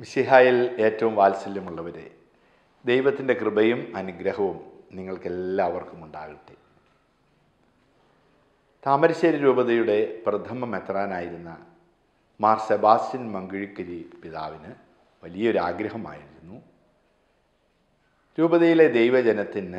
മിശിഹായിൽ ഏറ്റവും വാത്സല്യമുള്ളവരെ ദൈവത്തിൻ്റെ കൃപയും അനുഗ്രഹവും നിങ്ങൾക്കെല്ലാവർക്കും ഉണ്ടാകട്ടെ താമരശ്ശേരി രൂപതയുടെ പ്രഥമ മെത്രാനായിരുന്ന മാർ സെബാസ്റ്റ്യൻ മങ്കുഴിക്കരി പിതാവിന് വലിയൊരു ആഗ്രഹമായിരുന്നു രൂപതയിലെ ദൈവജനത്തിന്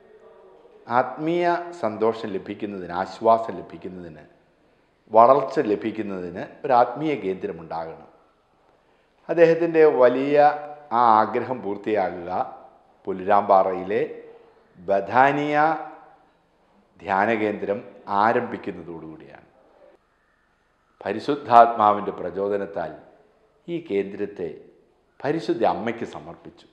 ആത്മീയ സന്തോഷം ലഭിക്കുന്നതിന് ആശ്വാസം ലഭിക്കുന്നതിന് വളർച്ച ലഭിക്കുന്നതിന് ഒരു ആത്മീയ കേന്ദ്രമുണ്ടാകണം അദ്ദേഹത്തിൻ്റെ വലിയ ആ ആഗ്രഹം പൂർത്തിയാകുക പുലുരാമ്പാറയിലെ ബഥാനിയ ധ്യാന കേന്ദ്രം ആരംഭിക്കുന്നതോടുകൂടിയാണ് പരിശുദ്ധാത്മാവിൻ്റെ പ്രചോദനത്താൽ ഈ കേന്ദ്രത്തെ പരിശുദ്ധ അമ്മയ്ക്ക് സമർപ്പിച്ചു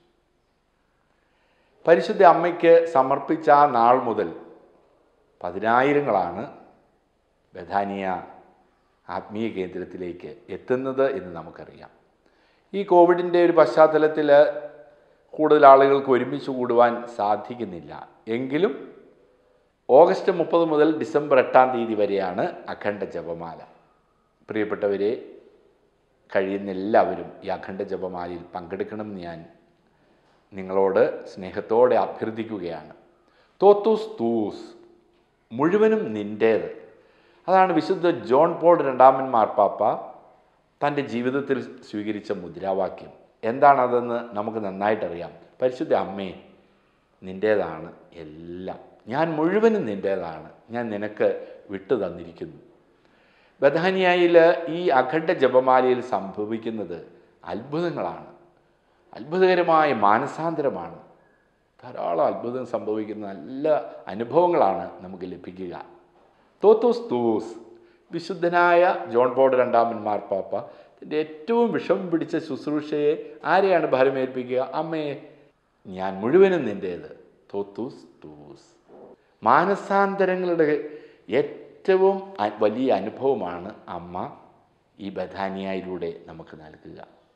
പരിശുദ്ധ അമ്മയ്ക്ക് സമർപ്പിച്ച ആ നാൾ മുതൽ പതിനായിരങ്ങളാണ് ബഥാനിയ ആത്മീയ കേന്ദ്രത്തിലേക്ക് എത്തുന്നത് എന്ന് നമുക്കറിയാം ഈ കോവിഡിൻ്റെ ഒരു പശ്ചാത്തലത്തിൽ കൂടുതൽ ആളുകൾക്ക് ഒരുമിച്ച് കൂടുവാൻ സാധിക്കുന്നില്ല എങ്കിലും ഓഗസ്റ്റ് മുപ്പത് മുതൽ ഡിസംബർ എട്ടാം തീയതി വരെയാണ് അഖണ്ഡ ജപമാല പ്രിയപ്പെട്ടവരെ കഴിയുന്ന എല്ലാവരും ഈ അഖണ്ഡ ജപമാലയിൽ പങ്കെടുക്കണമെന്ന് ഞാൻ നിങ്ങളോട് സ്നേഹത്തോടെ അഭ്യർത്ഥിക്കുകയാണ് തോത്തൂസ് തൂസ് മുഴുവനും നിൻ്റേത് അതാണ് വിശുദ്ധ ജോൺ പോൾ രണ്ടാമൻ മാർപ്പാപ്പ തൻ്റെ ജീവിതത്തിൽ സ്വീകരിച്ച മുദ്രാവാക്യം എന്താണതെന്ന് നമുക്ക് നന്നായിട്ടറിയാം പരിശുദ്ധ അമ്മേ നിൻ്റേതാണ് എല്ലാം ഞാൻ മുഴുവനും നിൻ്റേതാണ് ഞാൻ നിനക്ക് വിട്ടു തന്നിരിക്കുന്നു ബഥാനിയയിൽ ഈ അഖണ്ഡ ജപമാലയിൽ സംഭവിക്കുന്നത് അത്ഭുതങ്ങളാണ് അത്ഭുതകരമായ മാനസാന്തരമാണ് ധാരാളം അത്ഭുതം സംഭവിക്കുന്ന നല്ല അനുഭവങ്ങളാണ് നമുക്ക് ലഭിക്കുക തോത്തോസ് തൂസ് വിശുദ്ധനായ ജോൺ പോൾ രണ്ടാമൻ മാർപ്പാപ്പ തൻ്റെ ഏറ്റവും വിഷം പിടിച്ച ശുശ്രൂഷയെ ആരെയാണ് ഫലമേൽപ്പിക്കുക അമ്മയെ ഞാൻ മുഴുവനും നിൻ്റേത് തോത്തൂസ് തൂസ് മാനസാന്തരങ്ങളുടെ ഏറ്റവും അ- വലിയ അനുഭവമാണ് അമ്മ ഈ ബഥാനിയയിലൂടെ നമുക്ക് നൽകുക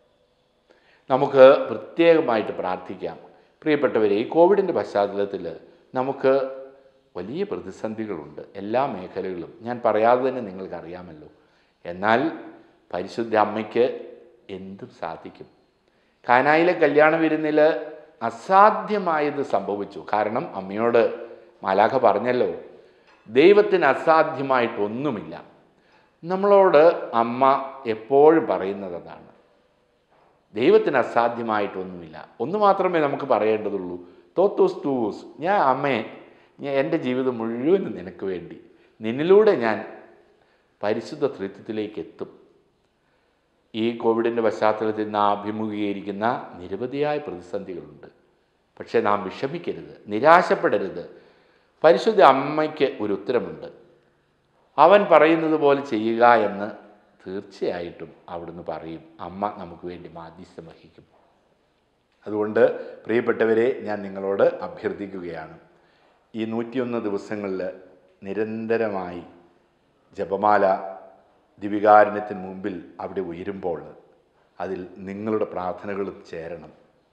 നമുക്ക് പ്രത്യേകമായിട്ട് പ്രാർത്ഥിക്കാം പ്രിയപ്പെട്ടവരെ ഈ കോവിഡിൻ്റെ പശ്ചാത്തലത്തിൽ നമുക്ക് വലിയ പ്രതിസന്ധികളുണ്ട് എല്ലാ മേഖലകളും ഞാൻ പറയാതെ തന്നെ നിങ്ങൾക്കറിയാമല്ലോ എന്നാൽ പരിശുദ്ധ അമ്മയ്ക്ക് എന്തും സാധിക്കും കാനായിലെ കല്യാണ വിരുന്നിൽ അസാധ്യമായത് സംഭവിച്ചു കാരണം അമ്മയോട് മാലാഖ പറഞ്ഞല്ലോ ദൈവത്തിന് അസാധ്യമായിട്ടൊന്നുമില്ല നമ്മളോട് അമ്മ എപ്പോഴും പറയുന്നത് അതാണ് ദൈവത്തിന് അസാധ്യമായിട്ടൊന്നുമില്ല ഒന്ന് മാത്രമേ നമുക്ക് പറയേണ്ടതുള്ളൂ തോത്തൂസ് ടൂസ് ഞാൻ അമ്മേ ഞാൻ എൻ്റെ ജീവിതം മുഴുവനും നിനക്ക് വേണ്ടി നിന്നിലൂടെ ഞാൻ പരിശുദ്ധ തൃത്വത്തിലേക്ക് എത്തും ഈ കോവിഡിൻ്റെ പശ്ചാത്തലത്തിൽ നാം അഭിമുഖീകരിക്കുന്ന നിരവധിയായ പ്രതിസന്ധികളുണ്ട് പക്ഷേ നാം വിഷമിക്കരുത് നിരാശപ്പെടരുത് പരിശുദ്ധ അമ്മയ്ക്ക് ഒരു ഉത്തരമുണ്ട് അവൻ പറയുന്നത് പോലെ ചെയ്യുക എന്ന് തീർച്ചയായിട്ടും അവിടുന്ന് പറയും അമ്മ നമുക്ക് വേണ്ടി മാധ്യസ്ഥം വഹിക്കും അതുകൊണ്ട് പ്രിയപ്പെട്ടവരെ ഞാൻ നിങ്ങളോട് അഭ്യർത്ഥിക്കുകയാണ് ഈ നൂറ്റിയൊന്ന് ദിവസങ്ങളിൽ നിരന്തരമായി ജപമാല ദിവികാരണത്തിന് മുമ്പിൽ അവിടെ ഉയരുമ്പോൾ അതിൽ നിങ്ങളുടെ പ്രാർത്ഥനകളും ചേരണം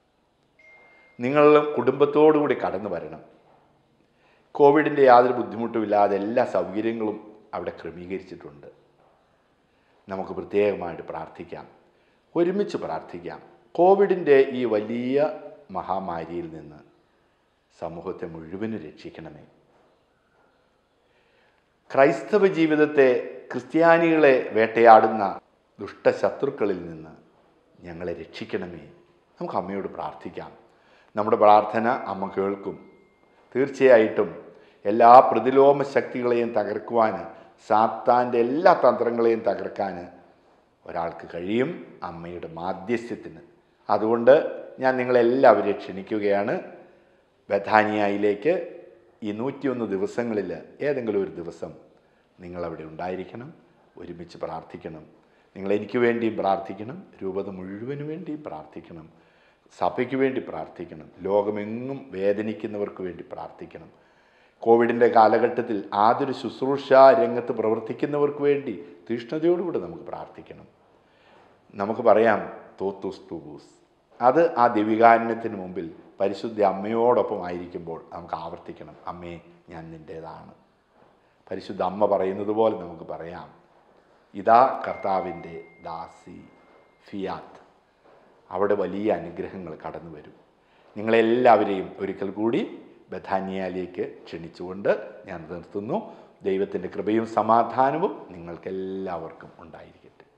നിങ്ങളും കുടുംബത്തോടുകൂടി കടന്നു വരണം കോവിഡിൻ്റെ യാതൊരു ബുദ്ധിമുട്ടുമില്ലാതെ എല്ലാ സൗകര്യങ്ങളും അവിടെ ക്രമീകരിച്ചിട്ടുണ്ട് നമുക്ക് പ്രത്യേകമായിട്ട് പ്രാർത്ഥിക്കാം ഒരുമിച്ച് പ്രാർത്ഥിക്കാം കോവിഡിൻ്റെ ഈ വലിയ മഹാമാരിയിൽ നിന്ന് സമൂഹത്തെ മുഴുവനും രക്ഷിക്കണമേ ക്രൈസ്തവ ജീവിതത്തെ ക്രിസ്ത്യാനികളെ വേട്ടയാടുന്ന ദുഷ്ടശത്രുക്കളിൽ നിന്ന് ഞങ്ങളെ രക്ഷിക്കണമേ നമുക്ക് അമ്മയോട് പ്രാർത്ഥിക്കാം നമ്മുടെ പ്രാർത്ഥന അമ്മ കേൾക്കും തീർച്ചയായിട്ടും എല്ലാ പ്രതിലോമ ശക്തികളെയും തകർക്കുവാൻ സാത്താൻ്റെ എല്ലാ തന്ത്രങ്ങളെയും തകർക്കാൻ ഒരാൾക്ക് കഴിയും അമ്മയുടെ മാധ്യസ്ഥ്യത്തിന് അതുകൊണ്ട് ഞാൻ നിങ്ങളെല്ലാവരെയും ക്ഷണിക്കുകയാണ് ബഥാനിയയിലേക്ക് ഈ നൂറ്റിയൊന്ന് ദിവസങ്ങളിൽ ഏതെങ്കിലും ഒരു ദിവസം നിങ്ങളവിടെ ഉണ്ടായിരിക്കണം ഒരുമിച്ച് പ്രാർത്ഥിക്കണം നിങ്ങൾ എനിക്ക് വേണ്ടിയും പ്രാർത്ഥിക്കണം രൂപത മുഴുവന് വേണ്ടിയും പ്രാർത്ഥിക്കണം സഭയ്ക്ക് വേണ്ടി പ്രാർത്ഥിക്കണം ലോകമെങ്ങും വേദനിക്കുന്നവർക്ക് വേണ്ടി പ്രാർത്ഥിക്കണം കോവിഡിൻ്റെ കാലഘട്ടത്തിൽ ആതൊരു ശുശ്രൂഷ രംഗത്ത് പ്രവർത്തിക്കുന്നവർക്ക് വേണ്ടി തീഷ്ണതയോടുകൂടി നമുക്ക് പ്രാർത്ഥിക്കണം നമുക്ക് പറയാം തോത്തൂസ് തൂബൂസ് അത് ആ ദിവികാരണത്തിന് മുമ്പിൽ പരിശുദ്ധ അമ്മയോടൊപ്പം ആയിരിക്കുമ്പോൾ നമുക്ക് ആവർത്തിക്കണം അമ്മേ ഞാൻ നിൻ്റേതാണ് പരിശുദ്ധ അമ്മ പറയുന്നത് പോലെ നമുക്ക് പറയാം ഇതാ കർത്താവിൻ്റെ ദാസി ഫിയാത്ത് അവിടെ വലിയ അനുഗ്രഹങ്ങൾ കടന്നു വരും നിങ്ങളെല്ലാവരെയും ഒരിക്കൽ കൂടി ബഥാനിയയിലേക്ക് ക്ഷണിച്ചുകൊണ്ട് ഞാൻ നിർത്തുന്നു ദൈവത്തിൻ്റെ കൃപയും സമാധാനവും നിങ്ങൾക്കെല്ലാവർക്കും ഉണ്ടായിരിക്കട്ടെ